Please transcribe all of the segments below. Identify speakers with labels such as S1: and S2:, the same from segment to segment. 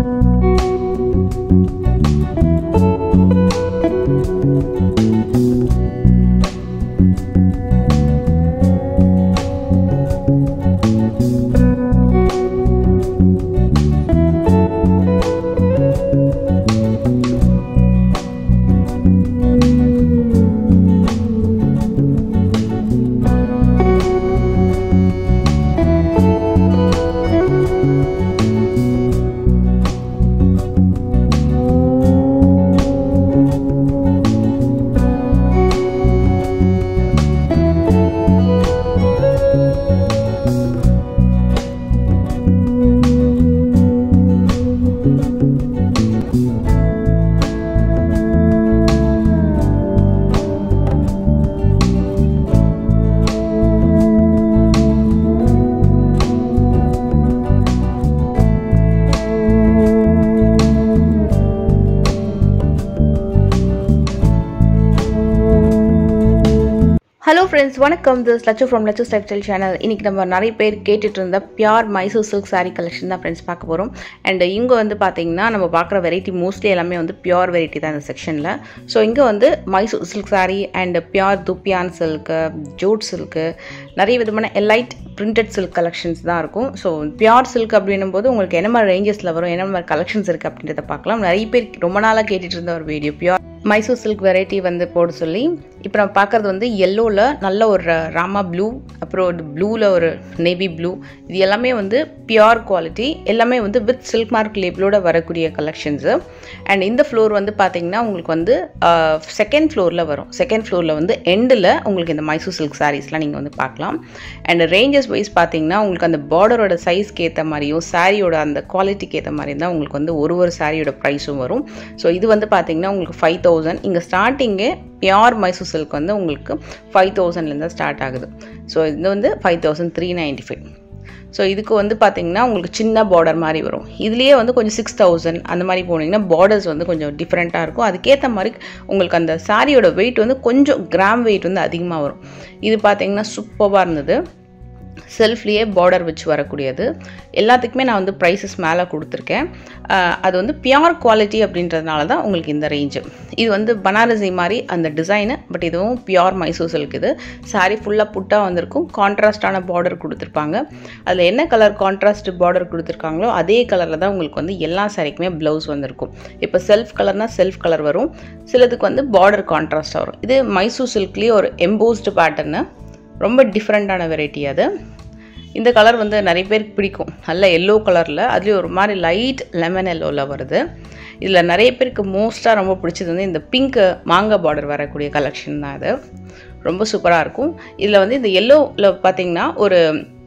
S1: hello friends வணக்கம் this Lachu from Lachu life style channel இன்றைக்கி நம்ம நிறைய பேர் கேட்டுட்டு இருந்த pure Mysore silk saree collection தான் ஃப்ரெண்ட்ஸ் பார்க்க போகிறோம் அண்ட் இங்கே வந்து பார்த்தீங்கன்னா நம்ம பார்க்குற வெரைட்டி மோஸ்ட்லி எல்லாமே வந்து பியூர் வெரைட்டி தான் இந்த செக்ஷனில் ஸோ இங்கே வந்து Mysore silk saree and pure dupion silk jute silk நிறைய விதமான எலைட் பிரிண்டட் சில்க் கலெக்ஷன்ஸ் தான் இருக்கும் ஸோ பியூர் சில்க் அப்படின்னும் போது உங்களுக்கு என்ன மாதிரி ரேஞ்சஸில் வரும் என்ன மாதிரி கலெக்ஷன்ஸ் இருக்குது அப்படின்றத பார்க்கலாம் நிறைய பேர் ரொம்ப நாளாக கேட்டுட்டு இருந்த ஒரு video pure Mysore silk variety வந்து போட சொல்லி இப்போ நம்ம பார்க்குறது வந்து எல்லோவில் நல்ல ஒரு ராமா ப்ளூ அப்புறம் ஒரு ப்ளூவில் ஒரு நேவி ப்ளூ இது எல்லாமே வந்து பியோர் குவாலிட்டி எல்லாமே வந்து வித் சில்க் மார்க் லேபிளோட வரக்கூடிய கலெக்ஷன்ஸு அண்ட் இந்த ஃப்ளோர் வந்து பார்த்தீங்கன்னா உங்களுக்கு வந்து செகண்ட் ஃப்ளோரில் வரும் செகண்ட் ஃப்ளோரில் வந்து எண்டில் உங்களுக்கு இந்த மைசூர் சில்க் சாரீஸ்லாம் நீங்கள் வந்து பார்க்கலாம் அண்ட் ரேஞ்சஸ் வைஸ் பார்த்தீங்கன்னா உங்களுக்கு அந்த பார்டரோட சைஸ்க்கு ஏற்ற மாதிரியும் சாரியோட அந்த குவாலிட்டிக்கு ஏற்ற மாதிரி தான் உங்களுக்கு வந்து ஒரு ஒரு சாரியோட ப்ரைஸும் வரும் ஸோ இது வந்து பார்த்தீங்கன்னா உங்களுக்கு ஃபைவ் தௌசண்ட் இங்கே ஸ்டார்டிங்கே பியோர் மைசூர் சில்க் வந்து உங்களுக்கு ஃபைவ் தௌசண்ட்லேருந்து ஸ்டார்ட் ஆகுது ஸோ இது வந்து five thousand three ninety five so இதுக்கு வந்து பார்த்தீங்கன்னா உங்களுக்கு சின்ன பார்டர் மாதிரி வரும் இதுலேயே வந்து கொஞ்சம் சிக்ஸ் தௌசண்ட் அந்த மாதிரி போனீங்கன்னா பார்டர்ஸ் வந்து கொஞ்சம் டிஃப்ரெண்ட்டாக இருக்கும் அதுக்கேற்ற மாதிரி உங்களுக்கு அந்த சாரியோட வெயிட் வந்து கொஞ்சம் கிராம் வெயிட் வந்து அதிகமாக வரும் இது பார்த்தீங்கன்னா சூப்பராக இருந்தது செல்ஃப்லேயே பார்டர் வச்சு வரக்கூடியது எல்லாத்துக்குமே நான் வந்து ப்ரைஸஸ் மேலே கொடுத்துருக்கேன் அது வந்து பியோர் குவாலிட்டி அப்படின்றதுனால தான் உங்களுக்கு இந்த ரேஞ்சு இது வந்து பனாரசி மாதிரி அந்த டிசைனு பட் இதுவும் பியோர் மைசூர் சில்க் இது சாரீ ஃபுல்லாக புட்டாக வந்திருக்கும் கான்ட்ராஸ்டான பார்டர் கொடுத்துருப்பாங்க அதில் என்ன கலர் கான்ட்ராஸ்ட் பார்டர் கொடுத்துருக்காங்களோ அதே கலரில் தான் உங்களுக்கு வந்து எல்லா சாரிக்குமே ப்ளவுஸ் வந்திருக்கும் இப்போ செல்ஃப் கலர்னால் செல்ஃப் கலர் வரும் சிலதுக்கு வந்து பார்டர் கான்ட்ராஸ்ட்டாக வரும் இது மைசூர் சில்க்லேயே ஒரு எம்போஸ்டு பேட்டர்னு ரொம்ப டிஃப்ரெண்ட்டான வெரைட்டி அது இந்த கலர் வந்து நிறைய பேருக்கு பிடிக்கும் நல்ல எல்லோ கலரில் அதுலேயும் ஒரு மாதிரி லைட் லெமன் எல்லோவில் வருது இதில் நிறைய பேருக்கு மோஸ்ட்டாக ரொம்ப பிடிச்சது வந்து இந்த பிங்க் மாங்காய் பார்டர் வரக்கூடிய கலெக்ஷன் தான் இது ரொம்ப சூப்பராக இருக்கும் இதில் வந்து இந்த எல்லோவில் பார்த்தீங்கன்னா ஒரு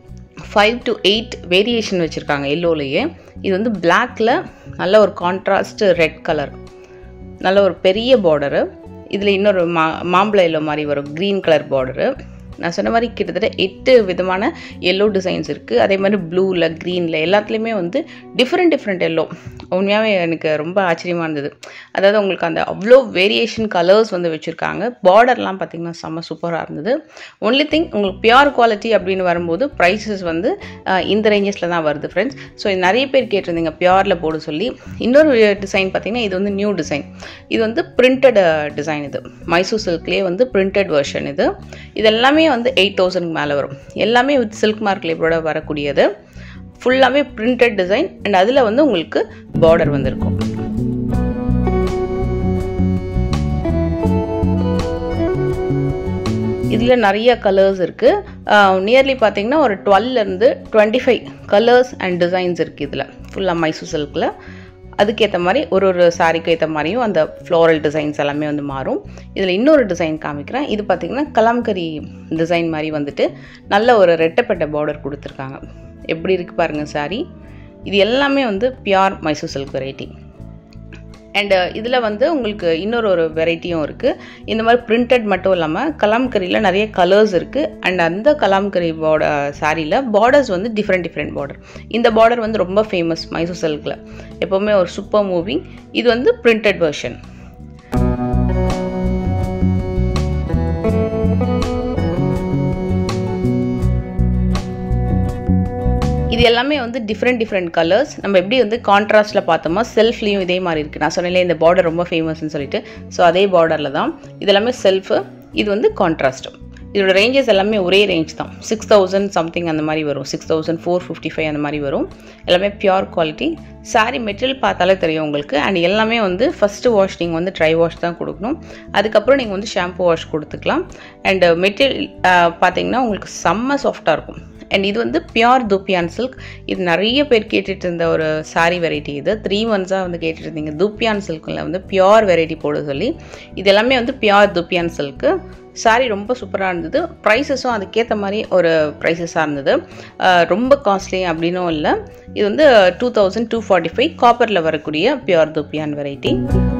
S1: ஃபைவ் டு எயிட் வேரியேஷன் வச்சுருக்காங்க எல்லோலேயே இது வந்து பிளாக்கில் நல்ல ஒரு கான்ட்ராஸ்ட் ரெட் கலர் நல்ல ஒரு பெரிய பார்டரு இதில் இன்னொரு மா மாம்பழ எல்லோ மாதிரி வரும் க்ரீன் கலர் பார்டரு நான் சொன்ன மாதிரி கிட்டத்தட்ட எட்டு விதமான எல்லோ டிசைன்ஸ் இருக்குது அதே மாதிரி ப்ளூவில் க்ரீனில் எல்லாத்துலேயுமே வந்து டிஃப்ரெண்ட் டிஃப்ரெண்ட் எல்லோ உண்மையாகவே எனக்கு ரொம்ப ஆச்சரியமாக இருந்தது அதாவது உங்களுக்கு அந்த அவ்வளோ வேரியேஷன் கலர்ஸ் வந்து வச்சுருக்காங்க பார்டர்லாம் பார்த்திங்கன்னா செம்ம சூப்பராக இருந்தது ஒன்லி திங் உங்களுக்கு பியோர் குவாலிட்டி அப்படின்னு வரும்போது ப்ரைஸஸ் வந்து இந்த ரேஞ்சஸில் தான் வருது ஃப்ரெண்ட்ஸ் ஸோ நிறைய பேர் கேட்டிருந்தீங்க பியோரில் போட சொல்லி இன்னொரு டிசைன் பார்த்திங்கன்னா இது வந்து நியூ டிசைன் இது வந்து பிரிண்டட் டிசைன் இது மைசூர் சில்க்லேயே வந்து பிரிண்டட் வெர்ஷன் இது இது எல்லாமே வந்து எயிட் தௌசண்ட்க்கு மேலே வரும் எல்லாமே வித் சில்க் மார்க் லேபரோட வரக்கூடியது ஃபுல்லாகவே பிரிண்டட் டிசைன் அண்ட் அதில் வந்து உங்களுக்கு பார்டர் வந்திருக்கும் இதில் நிறைய கலர்ஸ் இருக்குது நியர்லி பார்த்தீங்கன்னா ஒரு டுவெல்லேருந்து twenty five colours and designs இருக்குது இதில் ஃபுல்லாக மைசூர் சில்கில் அதுக்கேற்ற மாதிரி ஒரு ஒரு சாரிக்கு ஏற்ற மாதிரியும் அந்த ஃப்ளோரல் டிசைன்ஸ் எல்லாமே வந்து மாறும் இதில் இன்னொரு டிசைன் காமிக்கிறேன் இது பார்த்திங்கன்னா கலாம்கரி டிசைன் மாதிரி வந்துட்டு நல்ல ஒரு ரெட்டப்பட்ட பார்டர் கொடுத்துருக்காங்க எப்படி இருக்குது பாருங்கள் சாரி இது எல்லாமே வந்து pure Mysore silk variety and இதில் வந்து உங்களுக்கு இன்னொரு ஒரு வெரைட்டியும் இருக்குது இந்த மாதிரி பிரிண்டட் மட்டும் இல்லாமல் கலாம்கரியில் நிறைய கலர்ஸ் இருக்குது அண்ட் அந்த கலாம்கரி பார்ட சாரியில் பார்டர்ஸ் வந்து டிஃப்ரெண்ட் டிஃப்ரெண்ட் பார்டர் இந்த பார்டர் வந்து ரொம்ப ஃபேமஸ் மைசூர் சில்கில் எப்போவுமே ஒரு சூப்பர் மூவிங் இது வந்து பிரிண்டட் வெர்ஷன் இது இது எல்லாமே வந்து டிஃப்ரெண்ட் டிஃப்ரெண்ட் கலர்ஸ் நம்ம எப்படி வந்து கான்ட்ராஸ்ட்டில் பார்த்தோமா செல்ஃப்லேயும் இதே மாதிரி இருக்குது நான் சொன்னேன் இந்த பார்டர் ரொம்ப ஃபேமஸ்னு சொல்லிட்டு ஸோ அதே பார்டரில் தான் இது எல்லாமே செல்ஃபு இது வந்து கான்ட்ராஸ்ட் இதோட ரேஞ்சஸ் எல்லாமே ஒரே ரேஞ்ச் தான் சிக்ஸ் தௌசண்ட் சம்திங் அந்த மாதிரி வரும் six thousand four fifty five அந்த மாதிரி வரும் எல்லாமே பியூர் குவாலிட்டி சாரீ மெட்டீரியல் பார்த்தாலே தெரியும் உங்களுக்கு அண்ட் எல்லாமே வந்து ஃபஸ்ட்டு வாஷ் நீங்கள் வந்து ட்ரை வாஷ் தான் கொடுக்கணும் அதுக்கப்புறம் நீங்கள் வந்து ஷாம்பு வாஷ் கொடுத்துக்கலாம் அண்ட் மெட்டீரியல் பார்த்தீங்கன்னா உங்களுக்கு செம்ம சாஃப்டாக இருக்கும் அண்ட் இது வந்து பியூர் தூப்பியான் சில்க் இது நிறைய பேர் கேட்டுட்டு இருந்த ஒரு சாரீ வெரைட்டி இது த்ரீ மந்த்ஸாக வந்து கேட்டுட்டு இருந்தீங்க தூப்பியான் சில்கில் வந்து பியூர் வெரைட்டி போட சொல்லி இது எல்லாமே வந்து பியூர் தூப்பியான் சில்க்கு சாரீ ரொம்ப சூப்பராக இருந்தது ப்ரைஸஸும் அதுக்கேற்ற மாதிரி ஒரு ப்ரைஸஸாக இருந்தது ரொம்ப காஸ்ட்லி அப்படின்னும் இல்லை இது வந்து two thousand two forty five காப்பரில் வரக்கூடிய பியூர் தூப்பியான் வெரைட்டி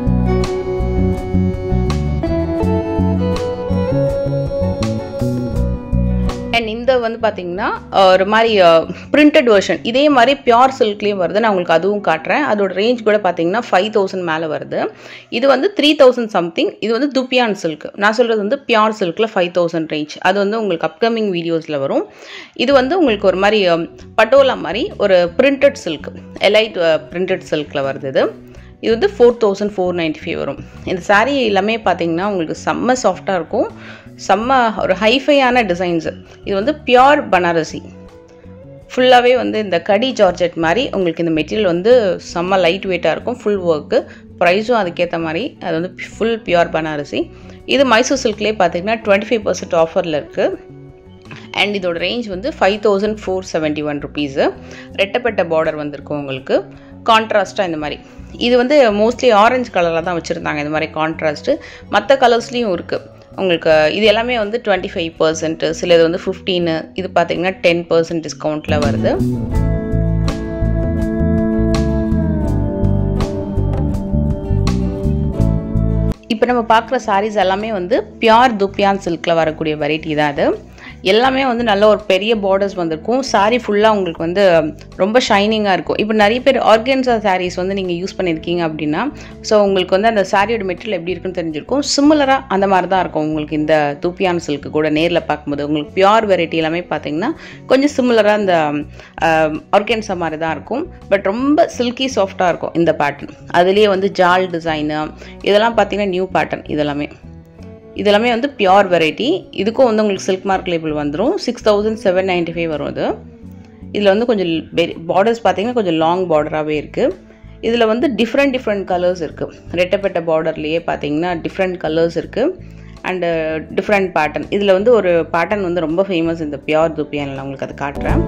S1: அண்ட் இந்த வந்து பார்த்தீங்கன்னா ஒரு மாதிரி பிரிண்டட் வெர்ஷன் இதே மாதிரி பியூர் சில்க்லேயும் வருது நான் உங்களுக்கு அதுவும் காட்டுறேன் அதோட ரேஞ்ச் கூட பார்த்தீங்கன்னா ஃபைவ் தௌசண்ட் மேலே வருது இது வந்து த்ரீ தௌசண்ட் சம்திங் இது வந்து துப்பியான் சில்க் நான் சொல்கிறது வந்து பியூர் சில்கில் ஃபைவ் தௌசண்ட் ரேஞ்ச் அது வந்து உங்களுக்கு அப்கமிங் வீடியோஸில் வரும் இது வந்து உங்களுக்கு ஒரு மாதிரி பட்டோலா மாதிரி ஒரு பிரிண்டட் சில்க் எலைட் பிரிண்டட் சில்கில் வருது இது இது வந்து four thousand four ninety five வரும் இந்த சாரீ எல்லாமே பார்த்தீங்கன்னா உங்களுக்கு செம்ம சாஃப்டாக இருக்கும் செம்ம ஒரு ஹைஃபையான டிசைன்ஸு இது வந்து பியோர் பனாரசி ஃபுல்லாகவே வந்து இந்த கடி ஜார்ஜெட் மாதிரி உங்களுக்கு இந்த மெட்டீரியல் வந்து செம்ம லைட் வெயிட்டாக இருக்கும் ஃபுல் ஒர்க்கு ப்ரைஸும் அதுக்கேற்ற மாதிரி அது வந்து ஃபுல் பியோர் பனாரசி இது மைசூர் சில்க்லேயே பார்த்தீங்கன்னா டுவெண்ட்டி ஃபைவ் பர்சன்ட் ஆஃபரில் இருக்குது அண்ட் இதோட ரேஞ்ச் வந்து five thousand four seventy one rupees ரெட்டப்பட்ட பார்டர் வந்திருக்கும் உங்களுக்கு கான்ட்ராஸ்ட்டாக இந்த மாதிரி இது வந்து மோஸ்ட்லி ஆரஞ்சு கலரில் தான் வச்சுருந்தாங்க இந்த மாதிரி கான்ட்ராஸ்ட்டு மற்ற கலர்ஸ்லேயும் இருக்குது உங்களுக்கு இது எல்லாமே வந்து டுவெண்ட்டி ஃபைவ் பர்சன்ட் சில இது வந்து ஃபிஃப்டீனு இது பார்த்தீங்கன்னா டென் பர்சன்ட் டிஸ்கவுண்ட்டில் வருது இப்போ நம்ம பார்க்குற சாரீஸ் எல்லாமே வந்து பியூர் துப்பியான் சில்கில் வரக்கூடிய வெரைட்டி தான் அது எல்லாமே வந்து நல்ல ஒரு பெரிய பார்டர்ஸ் வந்திருக்கும் சாரீ ஃபுல்லாக உங்களுக்கு வந்து ரொம்ப ஷைனிங்காக இருக்கும் இப்போ நிறைய பேர் ஆர்கன்ஸா சாரீஸ் வந்து நீங்கள் யூஸ் பண்ணியிருக்கீங்க அப்படின்னா ஸோ உங்களுக்கு வந்து அந்த சாரியோட மெட்டீரியல் எப்படி இருக்குன்னு தெரிஞ்சிருக்கும் சிமிலராக அந்த மாதிரி தான் இருக்கும் உங்களுக்கு இந்த தூப்பியான் சில்க்கு கூட நேரில் பார்க்கும்போது உங்களுக்கு பியூர் வெரைட்டி எல்லாமே பார்த்தீங்கன்னா கொஞ்சம் சிமிலராக இந்த ஆர்கன்ஸா மாதிரி தான் இருக்கும் பட் ரொம்ப சில்கி சாஃப்டாக இருக்கும் இந்த பேட்டர்ன் அதுலேயே வந்து ஜால் டிசைனு இதெல்லாம் பார்த்தீங்கன்னா நியூ பேட்டர்ன் இதெல்லாமே இதெல்லாமே வந்து பியோர் வெரைட்டி இதுக்கும் வந்து உங்களுக்கு சில்க் மார்க் லேபிள் வந்துடும் six thousand seven ninety five வரும் இது இதில் வந்து கொஞ்சம் பார்டர்ஸ் பார்த்தீங்கன்னா கொஞ்சம் லாங் பார்டராகவே இருக்குது இதில் வந்து டிஃப்ரெண்ட் டிஃப்ரெண்ட் கலர்ஸ் இருக்குது ரெட்டப்பட்ட பார்டர்லேயே பார்த்தீங்கன்னா டிஃப்ரெண்ட் கலர்ஸ் இருக்குது அண்டு டிஃப்ரெண்ட் பேட்டர்ன் இதில் வந்து ஒரு பேட்டர்ன் வந்து ரொம்ப ஃபேமஸ் இந்த பியோர் துப்பியானில் உங்களுக்கு அதை காட்டுறேன்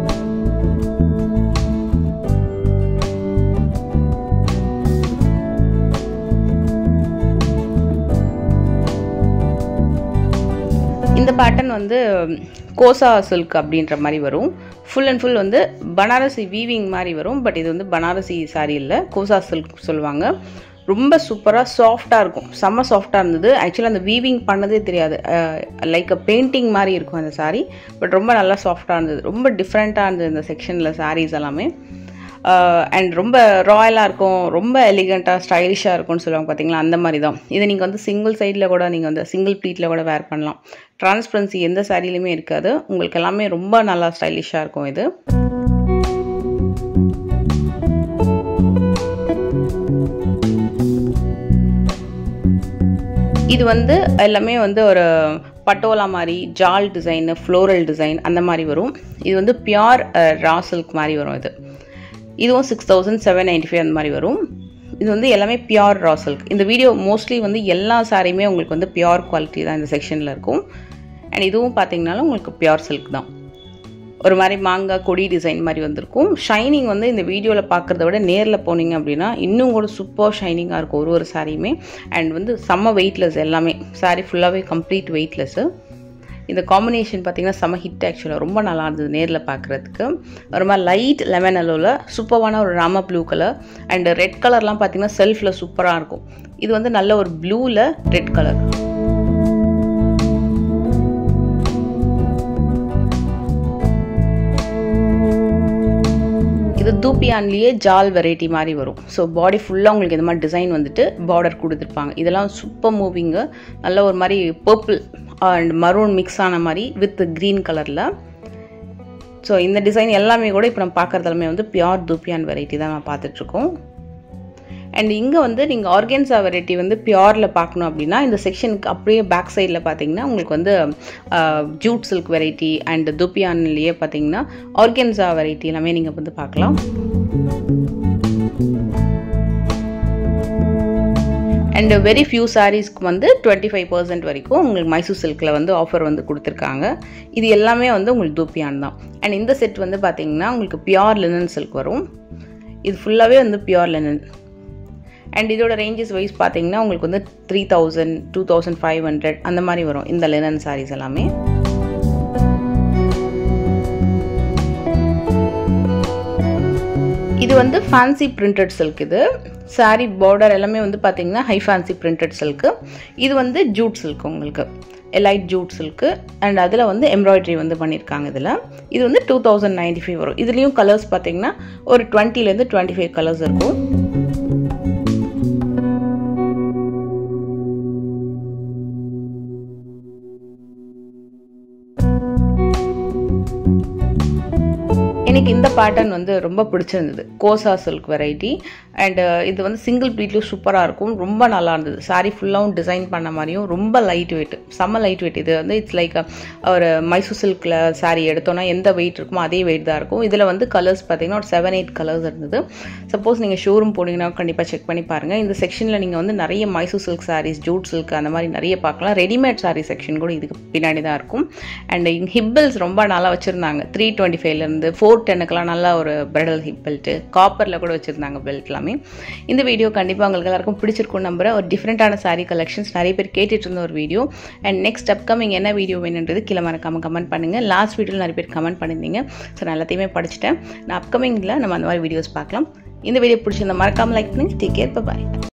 S1: இந்த பேட்டர்ன் வந்து கோசா சில்க் அப்படின்ற மாதிரி வரும் ஃபுல் அண்ட் ஃபுல் வந்து பனாரசி வீவிங் மாதிரி வரும் பட் இது வந்து பனாரசி சாரி இல்லை கோசா சில்க் சொல்லுவாங்க ரொம்ப சூப்பராக சாஃப்டாக இருக்கும் செம்ம சாஃப்டாக இருந்தது ஆக்சுவலாக அந்த வீவிங் பண்ணதே தெரியாது லைக் அ பெயிண்டிங் மாதிரி இருக்கும் அந்த சாரீ பட் ரொம்ப நல்லா சாஃப்டாக இருந்தது ரொம்ப டிஃப்ரெண்ட்டாக இருந்தது இந்த செக்ஷனில் சாரீஸ் எல்லாமே அண்ட் ரொம்ப ராயலாக இருக்கும் ரொம்ப எலிகண்ட்டாக ஸ்டைலிஷாக இருக்கும்னு சொல்லுவாங்க பார்த்தீங்களா அந்த மாதிரி தான் இது நீங்கள் வந்து சிங்கிள் சைடில் கூட நீங்கள் வந்து சிங்கிள் ப்ளீட்டில் கூட வேர் பண்ணலாம் டிரான்ஸ்பரன்சி எந்த சாரிலையுமே இருக்காது உங்களுக்கு எல்லாமே ரொம்ப நல்லா ஸ்டைலிஷாக இருக்கும் இது இது வந்து எல்லாமே வந்து ஒரு பட்டோலா மாதிரி ஜால் டிசைன் ஃப்ளோரல் டிசைன் அந்த மாதிரி வரும் இது வந்து பியோர் ரா சில்க் மாதிரி வரும் இது இதுவும் six thousand seven ninety five அந்த மாதிரி வரும் இது வந்து எல்லாமே பியோர் ரா சில்க் இந்த வீடியோ மோஸ்ட்லி வந்து எல்லா சாரியுமே உங்களுக்கு வந்து பியோர் குவாலிட்டி தான் இந்த செக்ஷனில் இருக்கும் அண்ட் இதுவும் பார்த்தீங்கனாலும் உங்களுக்கு பியோர் சில்க் தான் ஒரு மாதிரி மாங்காய் கொடி டிசைன் மாதிரி வந்திருக்கும் ஷைனிங் வந்து இந்த வீடியோவில் பார்க்குறத விட நேரில் போனீங்க அப்படின்னா இன்னும் கூட சூப்பர் ஷைனிங்காக இருக்கும் ஒரு ஒரு சாரியுமே அண்ட் வந்து செம்ம வெயிட்லெஸ் எல்லாமே சாரி ஃபுல்லாகவே கம்ப்ளீட் வெயிட்லெஸ்ஸு இந்த காம்பினேஷன் பார்த்தீங்கன்னா செம்ம ஹிட் ஆக்சுவலாக ரொம்ப நல்லா இருந்தது நேரில் பார்க்குறதுக்கு ஒரு மாதிரி லைட் லெமன் அலோவில் சூப்பரான ஒரு ராம ப்ளூ கலர் அண்ட் ரெட் கலர்லாம் பார்த்தீங்கன்னா செல்ஃபில் சூப்பராக இருக்கும் இது வந்து நல்ல ஒரு ப்ளூவில் ரெட் கலர் இது தூப்பியான்லேயே ஜால் வெரைட்டி மாதிரி வரும் ஸோ பாடி ஃபுல்லாக உங்களுக்கு இந்த மாதிரி டிசைன் வந்துட்டு பார்டர் கொடுத்துருப்பாங்க இதெல்லாம் சூப்பர் மூவிங்கு நல்ல ஒரு மாதிரி பர்பிள் அண்ட் மரூன் மிக்ஸ் ஆன மாதிரி வித் க்ரீன் கலரில் ஸோ இந்த டிசைன் எல்லாமே கூட இப்போ நம்ம பார்க்குறது எல்லாமே வந்து பியோர் தூப்பியான் வெரைட்டி தான் நம்ம பார்த்துட்ருக்கோம் அண்ட் இங்கே வந்து நீங்கள் ஆர்கன்ஸா வெரைட்டி வந்து பியோரில் பார்க்கணும் அப்படின்னா இந்த செக்ஷனுக்கு அப்படியே பேக் சைடில் பார்த்தீங்கன்னா உங்களுக்கு வந்து ஜூட் சில்க் வெரைட்டி அண்ட் துப்பியான்லேயே பார்த்தீங்கன்னா ஆர்கன்ஸா வெரைட்டி எல்லாமே நீங்கள் வந்து பார்க்கலாம் அண்ட் வெரி ஃபியூ சாரீஸ்க்கு வந்து டுவெண்ட்டி ஃபைவ் பர்சன்ட் வரைக்கும் உங்களுக்கு மைசூர் சில்கில் வந்து ஆஃபர் வந்து கொடுத்துருக்காங்க இது எல்லாமே வந்து உங்களுக்கு தூப்பியான் தான் அண்ட் இந்த செட் வந்து பார்த்தீங்கன்னா உங்களுக்கு பியோர் லினன் சில்க் வரும் இது ஃபுல்லாகவே வந்து பியோர் லினன் அண்ட் இதோட ரேஞ்சஸ் வைஸ் பார்த்தீங்கன்னா உங்களுக்கு வந்து three thousand two thousand five hundred அந்த மாதிரி வரும் இந்த லினன் சாரீஸ் எல்லாமே இது வந்து ஃபேன்சி பிரிண்டட் சில்க் இது சாரீ பார்டர் எல்லாமே வந்து பார்த்தீங்கன்னா ஹை ஃபேன்சி பிரிண்டட் சில்க்கு இது வந்து ஜூட் சில்க் உங்களுக்கு லைட் ஜூட் சில்க்கு அண்ட் அதில் வந்து எம்ப்ராய்டரி வந்து பண்ணியிருக்காங்க இதில் இது வந்து டூ தௌசண்ட் நைன்டி ஃபைவ் வரும் இதுலேயும் கலர்ஸ் பார்த்தீங்கன்னா ஒரு டுவெண்ட்டிலேருந்து டுவெண்ட்டி ஃபைவ் கலர்ஸ் இருக்கும் எனக்கு இந்த பேட்டர்ன் வந்து ரொம்ப பிடிச்சிருந்தது கோசா சில்க் வெரைட்டி அண்டு இது வந்து சிங்கிள் ப்ளீட்லையும் சூப்பராக இருக்கும் ரொம்ப நல்லா இருந்தது சாரீ ஃபுல்லாகவும் டிசைன் பண்ண மாதிரியும் ரொம்ப லைட் வெயிட் செம்ம லைட் வெயிட் இது வந்து இட்ஸ் லைக் ஒரு மைசூர் சில்கில் சாரீ எடுத்தோன்னா எந்த வெயிட் இருக்குமோ அதே வெயிட் தான் இருக்கும் இதில் வந்து கலர்ஸ் பார்த்தீங்கன்னா ஒரு செவன் எயிட் கலர்ஸ் இருந்தது சப்போஸ் நீங்கள் ஷோரூம் போனீங்கன்னா கண்டிப்பாக செக் பண்ணி பாருங்கள் இந்த செக்ஷனில் நீங்கள் வந்து நிறைய Mysore silk saris jute silk அந்த மாதிரி நிறைய பார்க்கலாம் ரெடிமேட் சாரீ செக்ஷன் கூட இதுக்கு பின்னாடி தான் இருக்கும் அண்ட் இங்கே ஹிப்பிள்ஸ் ரொம்ப நல்லா வச்சுருந்தாங்க த்ரீ டுவெண்ட்டி ஃபைவ்லேருந்து ஃபோர் டென்னுக்கெலாம் நல்லா ஒரு பிரைடல் ஹிப் பெல்ட்டு காப்பரில் கூட வச்சுருந்தாங்க பெல்ட் எல்லாமே இந்த வீடியோ கண்டிப்பாக உங்களுக்கு எல்லாருக்கும் பிடிச்சிருக்கும் நம்புறேன் ஒரு டிஃப்ரெண்ட்டான சாரீ கலெக்ஷன்ஸ் நிறைய பேர் கேட்டுட்டு இருந்த ஒரு வீடியோ அண்ட் நெக்ஸ்ட் அப்கமிங் என்ன வீடியோ வேணுன்றது கீழே மறக்காம கமெண்ட் பண்ணுங்கள் லாஸ்ட் வீடியோவில் நிறைய பேர் கமெண்ட் பண்ணியிருந்தீங்க ஸோ நான் எல்லாத்தையுமே படிச்சுட்டேன் நான் அப்கமிங்கில் நம்ம அந்த மாதிரி வீடியோஸ் பார்க்கலாம் இந்த வீடியோ பிடிச்சிருந்த மறக்காமல் லைக் பண்ணி டேக் கேர் பாய்